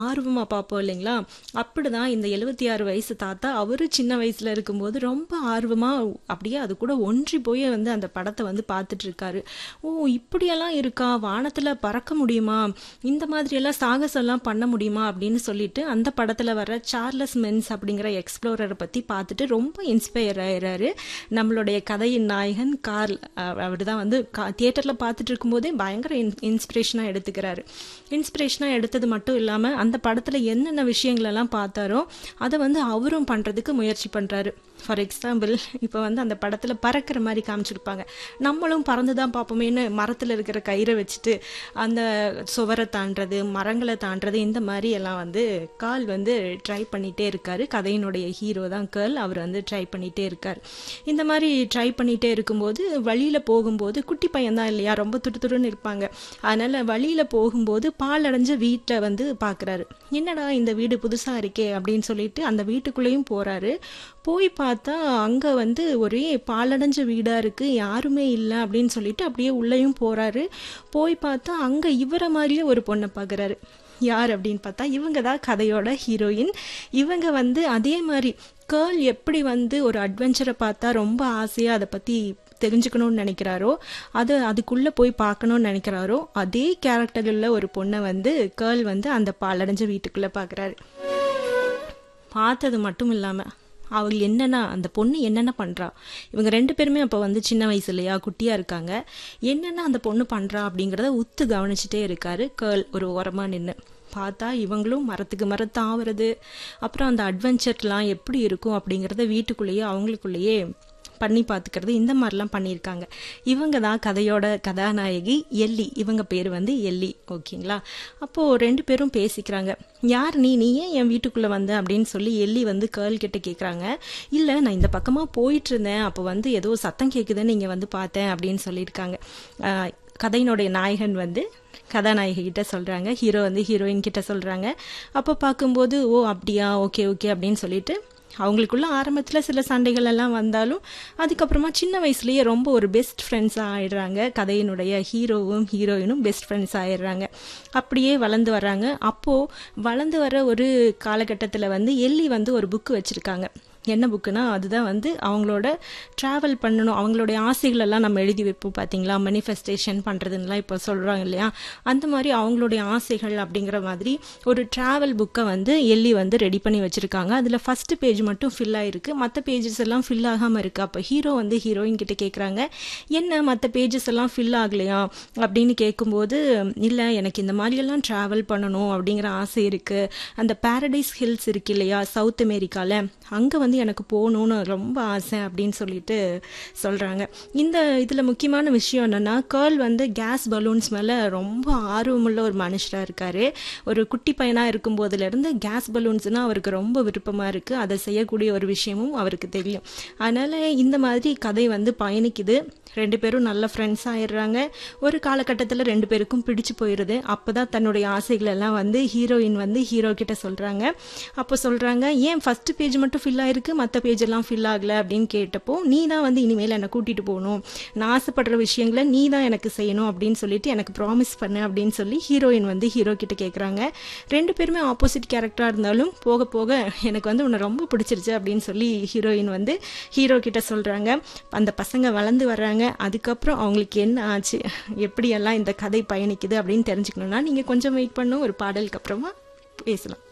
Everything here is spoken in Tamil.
ஆர்வமா பார்ப்போம் இல்லைங்களா? அப்படிதான் இந்த 76 வயசு தாத்தா அவரு சின்ன வயசுல இருக்கும்போது ரொம்ப ஆர்வமா அப்படியே அது கூட ஒன்றி போய் வந்து அந்த படத்த வந்து பார்த்துட்டு இருக்காரு. ஓ! இப்படியெல்லாம் இருக்கா? வானத்துல பறக்க முடியுமா? இந்த மாதிரியெல்லாம் சாகசம்லாம் பண்ண முடியுமா? அப்படின்னு சொல்லிட்டு அந்த படத்துல வர சார்லஸ் மென்ஸ் அப்படிங்கிற எக்ஸ்ப்ளோரர பத்தி பார்த்துட்டு ரொம்ப இன்ஸ்பயர் ஆயிறாரு. நம்மளுடைய கதையின் நாயகன் கார்ல் அ அவருதான் வந்து க தியேட்டர்ல பார்த்துட்டு இருக்கும்போதே பயங்கர இன் இன்ஸ்பிரேஷனா எடுத்துக்கிறாரு. இன்ஸ்பிரேஷனா எடுத்தது மட்டும் இல்லாம அந்த படத்துல என்னென்ன விஷயங்களெல்லாம் பார்த்தாரோ, அத வந்து அவரும் பண்றதுக்கு முயற்சி பண்றாரு. ஃபார் எக்ஸாம்பிள் இப்ப வந்து அந்த படத்துல பறக்கிற மாரி காமிச்சிருப்பாங்க. நம்மளும் பறந்து தான் பார்ப்போமேன்னு மரத்துல இருக்கிற கயிற வச்சுட்டு அந்த சுவர தாண்டுறது, மரங்கள தாண்டுறது இந்த மாரி எல்லாம் வந்து கார்ல் வந்து ட்ரை பண்ணிட்டே இருக்காரு. கதையினுடைய ஹீரோ தான் கர்ல். அவர் வந்து ட்ரை பண்ணிட்டே இருக்காரு. இந்த மாரி ட்ரை பண்ணிட்டே இருக்கும்போது வழியில போகும்போது குட்டி பையன் தான் இல்லையா? ரொம்ப துருதுருன்னு இருப்பாங்க. அதனால வழியில போகும்போது பாழடைஞ்ச வீட்ட வந்து பார்க்குறாரு. என்னடா இந்த வீடு புதுசா இருக்கே! அப்படின்னு சொல்லிட்டு அந்த வீட்டுக்குள்ளேயும் போறாரு. போய் பார்த்தா அங்க வந்து ஒரே பாழடைஞ்ச வீடா இருக்கு. யாருமே இல்ல அப்படின்னு சொல்லிட்டு அப்படியே உள்ளேயும் போறாரு. போய் பார்த்தா அங்க இவர மாரியே ஒரு பொண்ண பார்க்குறாரு. யார் அப்படின்னு பார்த்தா இவங்க தான் கதையோட ஹீரோயின். இவங்க வந்து அதே மாரி கர்ல் எப்படி வந்து ஒரு அட்வென்ச்சர பார்த்தா ரொம்ப ஆசையா அத பத்தி தெரிஞ்சுக்கணும்னு நெனைக்கிறாரோ, அத அதுக்குள்ள போய் பார்க்கணும்னு நெனைக்கிறாரோ, அதே கேரக்டர் உள்ள ஒரு பொண்ண வந்து கர்ல் வந்து அந்த பாழடைஞ்ச வீட்டுக்குள்ள பார்க்குறாரு. பார்த்தது மட்டும் இல்லாம, அவள் என்னென்ன அந்த பொண்ணு என்னென்ன பண்றா? இவங்க 2 பேருமே அப்ப வந்து சின்ன வயசு இல்லையா? குட்டியா இருக்காங்க. என்னென்ன அந்த பொண்ணு பண்றா? அப்படிங்கிறத உத்து கவனிச்சுட்டே இருக்காரு கர்ல் ஒரு ஓரமா நின்னு. பார்த்தா இவங்களும் மரத்துக்கு மரம் தாவுறது, அப்புறம் அந்த அட்வென்ச்சர்லாம் எப்படி இருக்கும் அப்படிங்கிறத வீட்டுக்குள்ளேயே அவங்களுக்குள்ளேயே பண்ணி பார்த்துக்கிறது இந்த மாரிலாம் பண்ணியிருக்காங்க. இவங்க தான் கதையோட கதாநாயகி எல்லி. இவங்க பேரு வந்து எல்லி. ஓகேங்களா? அப்போ 2 பேரும் பேசிக்கிறாங்க. யார் நீ? நீ ஏன் என் வீட்டுக்குள்ள வந்த? அப்படின்னு சொல்லி எல்லி வந்து கர்ல் கிட்ட கேட்குறாங்க. இல்ல நான் இந்த பக்கமா போயிட்டு இருந்தேன். அப்போ வந்து ஏதோ சத்தம் கேட்குதுன்னு இங்க வந்து பார்த்தேன் அப்படின்னு சொல்லியிருக்காங்க. அ கதையினுடைய நாயகன் வந்து கதாநாயகி கிட்ட சொல்றாங்க. ஹீரோ வந்து ஹீரோயின் கிட்ட சொல்றாங்க. அப்போ பார்க்கும்போது ஓ! அப்படியா? ஓகே, ஓகே அப்படின்னு சொல்லிட்டு அவங்களுக்குள்ள ஆரம்பத்துல சில சண்டைகள் எல்லாம் வந்தாலும், அதுக்கப்புறமா சின்ன வயசுலயே ரொம்ப ஒரு பெஸ்ட் ஃப்ரெண்ட்ஸா ஆயிடுறாங்க. கதையினுடைய ஹீரோவும், ஹீரோயினும் பெஸ்ட் ஃப்ரெண்ட்ஸ் ஆயிடுறாங்க. அப்படியே வளர்ந்து வர்றாங்க. அப்போ வளர்ந்து வர ஒரு காலகட்டத்துல வந்து எல்லி வந்து ஒரு புக் வச்சிருக்காங்க. என்ன புக்குன்னா, அதுதான் வந்து அவங்களோட ட்ராவல் பண்ணணும். அவங்களுடைய ஆசைகள் எல்லாம் நம்ம எழுதி வைப்போம் பார்த்தீங்களா? மேனிஃபெஸ்டேஷன் பண்றதுன்னுலாம் இப்போ சொல்றாங்க இல்லையா? அந்த மாரி அவங்களுடைய ஆசைகள் அப்படிங்கிற மாதிரி ஒரு ட்ராவல் புக்க வந்து எல்லி வந்து ரெடி பண்ணி வச்சிருக்காங்க. அதுல ஃபர்ஸ்ட் பேஜ் மட்டும் ஃபில் ஆயிருக்கு. மத்த பேஜஸ் எல்லாம் ஃபில் ஆகாம இருக்கு. அப்ப ஹீரோ வந்து ஹீரோயின் கிட்ட கேட்குறாங்க. என்ன மத்த பேஜஸ் எல்லாம் ஃபில் ஆகலையா? அப்படின்னு கேட்கும்போது, இல்ல எனக்கு இந்த மாரியெல்லாம் ட்ராவல் பண்ணணும் அப்படிங்கிற ஆசை இருக்கு. அந்த பாரடைஸ் ஹில்ஸ் இருக்கு இல்லையா? சவுத் அமெரிக்கால. அங்க வந்து எனக்கு போகணும்னு ரொம்ப ஆசை அப்படின்னு சொல்லிட்டு சொல்றாங்க. இந்த இதுல முக்கியமான விஷயம் என்னன்னா, கர்ல் வந்து கேஸ் பலூன்ஸ் மேல ரொம்ப ஆர்வமுள்ள ஒரு மனுஷரா இருக்காரு. ஒரு குட்டி பையனா இருக்கும்போதுலேருந்து கேஸ் பலூன்ஸ்னா அவருக்கு ரொம்ப விருப்பமா இருக்கு. அத செய்யக்கூடிய ஒரு விஷயமும் அவருக்கு தெரியும். அதனால இந்த மாதிரி கதை வந்து பயணிக்குது. 2 பேரும் நல்ல ஃப்ரெண்ட்ஸ் ஆயிடுறாங்க. ஒரு காலகட்டத்துல 2 பேருக்கும் பிடிச்சு போயிருது. அப்பதான் தன்னுடைய ஆசைகள் எல்லாம் வந்து ஹீரோயின் வந்து ஹீரோ கிட்ட சொல்றாங்க. அப்போ சொல்றாங்க, ஏன் ஃபர்ஸ்ட் பேஜ் மட்டும் ஃபில் ஆயிருக்கு, மத்த பேஜ் எல்லாம் ஃபில் ஆகல அப்படின்னு கேட்டப்போ, நீ தான் வந்து இனிமேல் என்ன கூட்டிட்டு போகணும். நான் ஆசைப்படுற விஷயங்கள நீ தான் எனக்கு செய்யணும் அப்படின்னு சொல்லிட்டு எனக்கு ப்ராமிஸ் பண்ணு அப்படின்னு சொல்லி ஹீரோயின் வந்து ஹீரோ கிட்ட கேட்குறாங்க. 2 பேருமே ஆப்போசிட் கேரக்டரா இருந்தாலும் போக போக எனக்கு வந்து உன்னை ரொம்ப பிடிச்சிருச்சு அப்படின்னு சொல்லி ஹீரோயின் வந்து ஹீரோ கிட்ட சொல்றாங்க. அந்த பசங்க வளர்ந்து வர்றாங்க. அதுக்கப்புறம் அவங்களுக்கு என்ன ஆச்சு? எப்படியெல்லாம் இந்த கதை பயணிக்குது அப்படின்னு தெரிஞ்சுக்கணும்னா, நீங்க கொஞ்சம் வெயிட் பண்ணணும். ஒரு பாடலுக்கு அப்புறமா பேசலாம்.